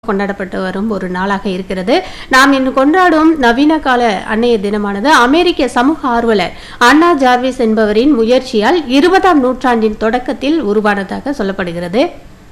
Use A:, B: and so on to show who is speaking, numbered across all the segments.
A: கொண்டாடப்பட்டு வரும் ஒரு நாளாக இருக்கிறது நாம் இன்று கொண்டாடும் நவீன கால அன்னைய தினமானது அமெரிக்க சமூக ஆர்வலர் அண்ணா ஜார்விஸ் என்பவரின் முயற்சியால் இருபதாம் நூற்றாண்டின் தொடக்கத்தில் உருவானதாக சொல்லப்படுகிறது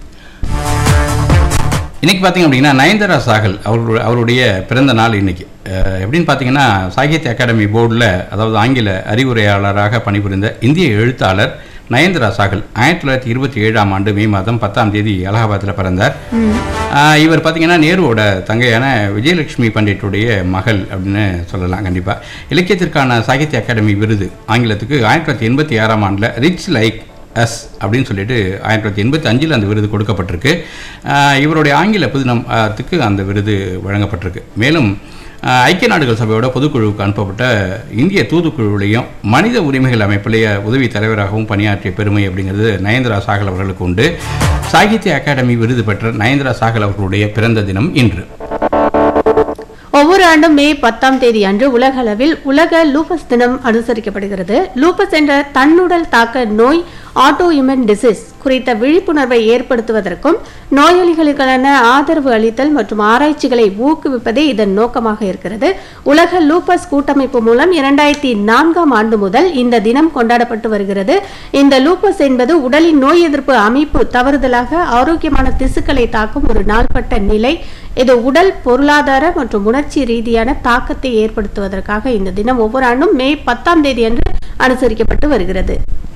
B: இன்னைக்கு பார்த்தீங்க அப்படின்னா நயன்தாரா சாகல் அவரு அவருடைய பிறந்த நாள் இன்னைக்கு அஹ், எப்படின்னு பார்த்தீங்கன்னா சாகித்ய அகாடமி போர்டில் அதாவது ஆங்கில அறிவுரையாளராக பணிபுரிந்த இந்திய எழுத்தாளர் நயன்தாரா சாகல் ஆயிரத்தி தொள்ளாயிரத்தி இருபத்தி ஏழாம் ஆண்டு மே மாதம் பத்தாம் தேதி அலகாபாத்தில் பிறந்தார் அஹ், இவர் பார்த்தீங்கன்னா நேருவோட தங்கையான விஜயலட்சுமி பண்டிட்டுடைய மகள் அப்படின்னு சொல்லலாம் கண்டிப்பாக இலக்கியத்திற்கான சாகித்ய அகாடமி விருது ஆங்கிலத்துக்கு ஆயிரத்தி தொள்ளாயிரத்தி எண்பத்தி ஆறாம் ஆண்டில் ரிச் லைக் எஸ் அப்படின்னு சொல்லிட்டு ஆயிரத்தி தொள்ளாயிரத்தி எண்பத்தி அஞ்சில் அந்த விருது கொடுக்கப்பட்டிருக்கு ஆஹ் இவருடைய ஆங்கில புதினத்துக்கு அந்த விருது வழங்கப்பட்டிருக்கு மேலும் ஆஹ் ஐக்கிய நாடுகள் சபையோட பொதுக்குழுவுக்கு அனுப்பப்பட்ட இந்திய தூதுக்குழுவிலையும் மனித உரிமைகள் அமைப்பிலேய உதவி தலைவராகவும் பணியாற்றிய பெருமை அப்படிங்கிறது நயன்தரா சாகல் அவர்களுக்கு உண்டு சாகித்ய அகாடமி விருது பெற்ற நயன்தரா சாகல் அவர்களுடைய பிறந்த தினம் இன்று
A: ஒவ்வொரு ஆண்டும் மே பத்தாம் தேதி அன்று உலக அளவில் உலக லூபஸ் தினம் அனுசரிக்கப்படுகிறது லூபஸ் என்ற தன்னுடல் தாக்க நோய் ஆட்டோ இம்யூன் டிசீஸ் குறித்த விழிப்புணர்வை ஏற்படுத்துவதற்கும் நோயாளிகளுக்கான ஆதரவு அளித்தல் மற்றும் ஆராய்ச்சிகளை ஊக்குவிப்பதே இதன் நோக்கமாக இருக்கிறது உலக லூபஸ் கூட்டமைப்பு மூலம் இரண்டாயிரத்தி நான்காம் ஆண்டு முதல் இந்த தினம் கொண்டாடப்பட்டு வருகிறது இந்த லூபஸ் என்பது உடலின் நோய் எதிர்ப்பு அமைப்பு தவறுதலாக ஆரோக்கியமான திசுக்களை தாக்கும் ஒரு நாள்பட்ட நிலை இது உடல் பொருளாதார மற்றும் உணர்ச்சி ரீதியான தாக்கத்தை ஏற்படுத்துவதற்காக இந்த தினம் ஒவ்வொரு ஆண்டும் மே பத்தாம் தேதி அன்று அனுசரிக்கப்பட்டு வருகிறது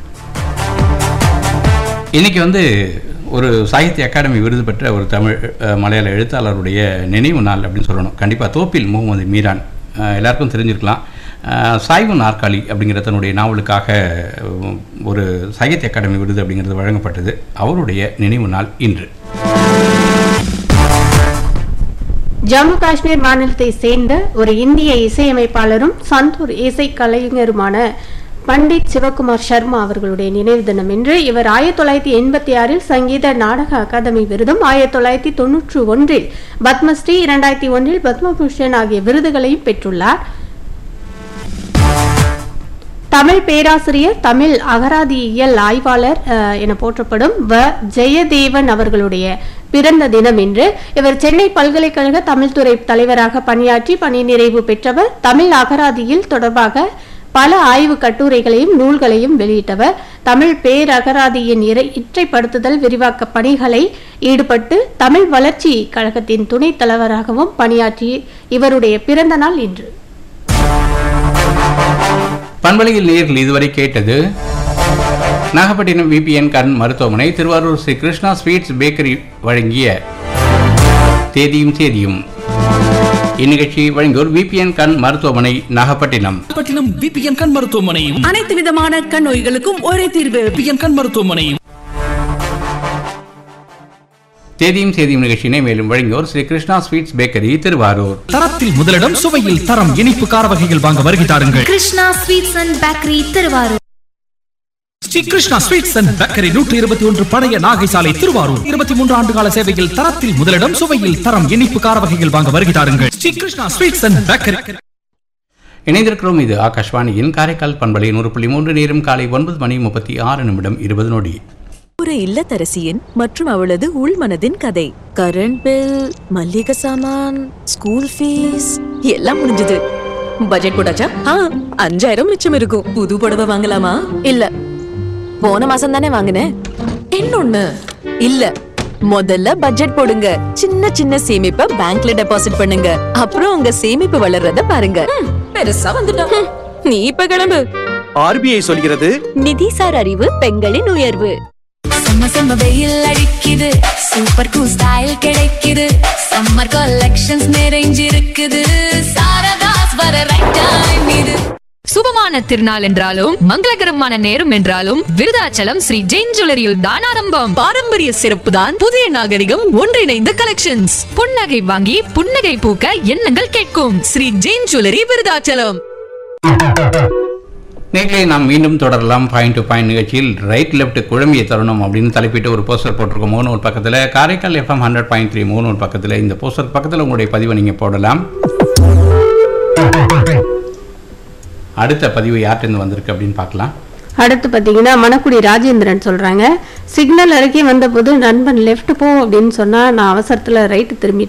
B: இன்னைக்கு வந்து ஒரு சாகித்ய அகாடமி விருது பெற்ற ஒரு தமிழ் அஹ், மலையாள எழுத்தாளருடைய நினைவு நாள் அப்படின்னு சொல்லணும் கண்டிப்பாக தோப்பில் முகமது மீரான் அஹ், எல்லாருக்கும் தெரிஞ்சிருக்கலாம் அஹ், சாய்வு நாற்காலி அப்படிங்கிற தன்னுடைய நாவலுக்காக அஹ், ஒரு சாகித்ய அகாடமி விருது அப்படிங்கிறது வழங்கப்பட்டது அவருடைய நினைவு நாள் இன்று
A: ஜம்மு காஷ்மீர் மாநிலத்தை சேர்ந்த ஒரு இந்திய இசையமைப்பாளரும் சந்தூர் இசை கலைஞருமான பண்டிட் சிவகுமார் சர்மா அவர்களுடைய நினைவு தினம் என்று இவர் ஆயிரத்தி தொள்ளாயிரத்தி எண்பத்தி ஆறில் சங்கீத நாடக அகாதமி விருதும் ஆயிரத்தி தொள்ளாயிரத்தி தொன்னூற்றி ஒன்றில் பத்மஸ்ரீ இரண்டாயிரத்தி ஒன்றில் பத்மபூஷன் ஆகிய விருதுகளையும் பெற்றுள்ளார் தமிழ் பேராசிரியர் தமிழ் அகராதியியல் ஆய்வாளர் அஹ், என போற்றப்படும் வ ஜெயதேவன் அவர்களுடைய பிறந்த தினம் இன்று இவர் சென்னை பல்கலைக்கழக தமிழ்துறை தலைவராக பணியாற்றி பணி நிறைவு பெற்றவர் தமிழ் அகராதியில் தொடர்பாக பல ஆய்வு கட்டுரைகளையும் நூல்களையும் வெளியிட்டவர் தமிழ் பேரகராதியின் இறை இற்றைப்படுத்துதல் விரிவாக்க பணிகளை ஈடுபட்டு தமிழ் வளர்ச்சி கழகத்தின் துணைத் தலைவராகவும் பணியாற்றி இவருடைய பிறந்த நாள் இன்று
B: பண்பலையில் நேரில் இதுவரை கேட்டது நாகப்பட்டினம் விபிஎன் கண் மருத்துவமனை திருவாரூர் ஸ்ரீ கிருஷ்ணா ஸ்வீட்ஸ் பேக்கரி வழங்கிய தேதியும் சேதியும் இந்நிகழ்ச்சியை வழங்கியோர் விபிஎன் கண் மருத்துவமனை நாகப்பட்டினம்
C: நாகப்பட்டினம் விபிஎன் கண் மருத்துவமனை
D: அனைத்து விதமான கண் நோய்களுக்கும் ஒரே தீர்வு
C: விபிஎன் கண் மருத்துவமனை
B: தேதியும் சேதியும் நிகழ்ச்சியினை மேலும் வழங்கியோர் ஸ்ரீ கிருஷ்ணா ஸ்வீட்ஸ் பேக்கரி திருவாரூர்
C: தரத்தில் முதலிடம் சுவையில் தரம் இனிப்பு கார வகைகள் வாங்க வருகை தாருங்கள்
E: Krishna sweets and bakery Thiruvarur
C: Shri Krishna sweets and bakery நூற்றி இருபத்தி ஒன்று பழைய நாகை சாலை திருவாரூர் இருபத்தி மூன்று ஆண்டு கால சேவையில் தரத்தில் முதலிடம் சுவையில் தரம் இனிப்பு கார வகைகள் வாங்க வருகை தாருங்கள் Shri Krishna sweets and bakery
B: இணைந்திருக்கிறோம் இது ஆகாஷ்வாணியின் காரைக்கால் பண்பலை நூறு புள்ளி மூன்று நேரம் காலை ஒன்பது மணி முப்பத்தி ஆறு நிமிடம் இருபது நொடி
F: ஒரு இல்லத்தரசியின் மற்றும் அவளது உள்மனதின் கதை கரண்ட் பில் மல்லிகை சாமான் ஸ்கூல் ஃபீஸ் எல்லாம் முடிஞ்சது பட்ஜெட் போட்டாச்சா ஆ அஞ்சாயிரம் மிச்சம் இருக்கும் புது புடவை வாங்கலாமா இல்ல போன மாசம் தானே வாங்கினேன் இன்னொன்னு இல்ல முதல்ல பட்ஜெட் போடுங்க சின்ன சின்ன சேமிப்பை பேங்க்ல டெபாசிட் பண்ணுங்க அப்புறம் உங்க சேமிப்பு வளர்றத பாருங்க ம், பெருசா வந்துட்டோம் ம், நீ இப்ப கிளம்பு
G: ஆர்பிஐ சொல்கிறது
F: நிதிசார் அறிவு பெண்களின் உயர்வு
E: செம்ம செம்ம வெயில் அடிக்குது சூப்பர் கூல் ஸ்டைல் கிடைக்குது சம்மர் கலெக்ஷன்ஸ் நிறைஞ்சிருக்குது சாரதாஸ் வர ரைட் டைம் இது
H: சுபமான திருநாள் என்றாலும் மங்களகரமான நேரம் என்றாலும் விருதாச்சலம் ஸ்ரீ ஜெயின் ஜுவல்லரியில் தான் ஆரம்பம்
F: பாரம்பரிய சிறப்பு தான் புதிய நாகரிகம் ஒன்றிணைந்த கலெக்ஷன்ஸ்
H: புன்னகை வாங்கி புன்னகை பூக்க எண்ணங்கள் கேட்கும்
F: ஸ்ரீ ஜெயின் ஜுவல்லரி விருதாச்சலம்
B: நேர்களை நாம் மீண்டும் தொடரலாம் பாயிண்ட் டு பாயிண்ட் நிகழ்ச்சியில் ரைட் லெஃப்ட் குழம்பிய தருணம் அப்படின்னு தலைப்பிட்டு ஒரு போஸ்டர் போட்டிருக்கோம் மூணு ஒரு பக்கத்தில் Karaikal FM hundred point three மூணு ஒரு பக்கத்தில் இந்த போஸ்டர் பக்கத்தில் உங்களுடைய பதிவை நீங்கள் போடலாம் அடுத்த பதிவு யார்கிட்ட வந்திருக்கு அப்படின்னு பார்க்கலாம்
A: அடுத்து பார்த்தீங்கன்னா மணக்குடி ராஜேந்திரன் சொல்றாங்க சிக்னல் அருகே வந்தபோது நண்பன் லெஃப்ட் போ அப்படின்னு சொன்னா நான் அவசரத்துல ரைட் திரும்பி